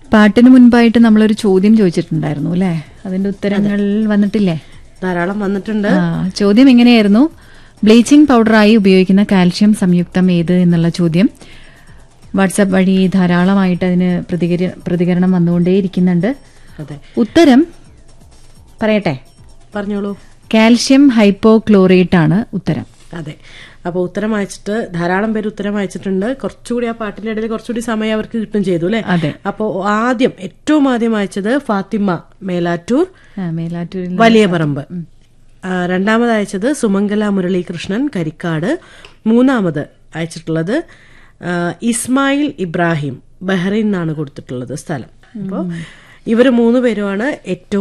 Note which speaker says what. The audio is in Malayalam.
Speaker 1: പാട്ടിന് മുൻപായിട്ട് നമ്മളൊരു ചോദ്യം ചോദിച്ചിട്ടുണ്ടായിരുന്നു അല്ലേ അതിന്റെ ഉത്തരങ്ങൾ വന്നിട്ടില്ലേ
Speaker 2: ധാരാളം വന്നിട്ടുണ്ട്
Speaker 1: ആ ചോദ്യം എങ്ങനെയായിരുന്നു ബ്ലീച്ചിങ് പൗഡറായി ഉപയോഗിക്കുന്ന കാൽഷ്യം സംയുക്തം ഏത് എന്നുള്ള ചോദ്യം വാട്സാപ്പ് വഴി ധാരാളമായിട്ട് അതിന് പ്രതികര പ്രതികരണം വന്നുകൊണ്ടേയിരിക്കുന്നുണ്ട്
Speaker 2: അതെ
Speaker 1: ഉത്തരം പറയട്ടെ
Speaker 2: പറഞ്ഞോളൂ
Speaker 1: കാൽഷ്യം ഹൈപ്പോക്ലോറേറ്റ് ആണ് ഉത്തരം
Speaker 2: അതെ അപ്പോൾ ഉത്തരം അയച്ചിട്ട് ധാരാളം പേര് ഉത്തരം അയച്ചിട്ടുണ്ട് കുറച്ചുകൂടി ആ പാട്ടിന്റെ ഇടയിൽ കുറച്ചുകൂടി സമയം അവർക്ക് കിട്ടും ചെയ്തു അല്ലെ
Speaker 1: അതെ
Speaker 2: അപ്പോൾ ആദ്യം ഏറ്റവും ആദ്യം അയച്ചത് ഫാത്തിമ മേലാറ്റൂർ
Speaker 1: ആ, മേലാറ്റൂരിൽ
Speaker 2: വലിയ പറമ്പ് ആ, രണ്ടാമത് അയച്ചത് സുമംഗല മുരളീകൃഷ്ണൻ കരിക്കാട് മൂന്നാമത് അയച്ചിട്ടുള്ളത് ആ, ഇസ്മായിൽ ഇബ്രാഹിം ബഹ്റൈൻ എന്നാണ് കൊടുത്തിട്ടുള്ളത് സ്ഥലം അപ്പോൾ ഇവർ മൂന്ന് പേരുമാണ് ഏറ്റവും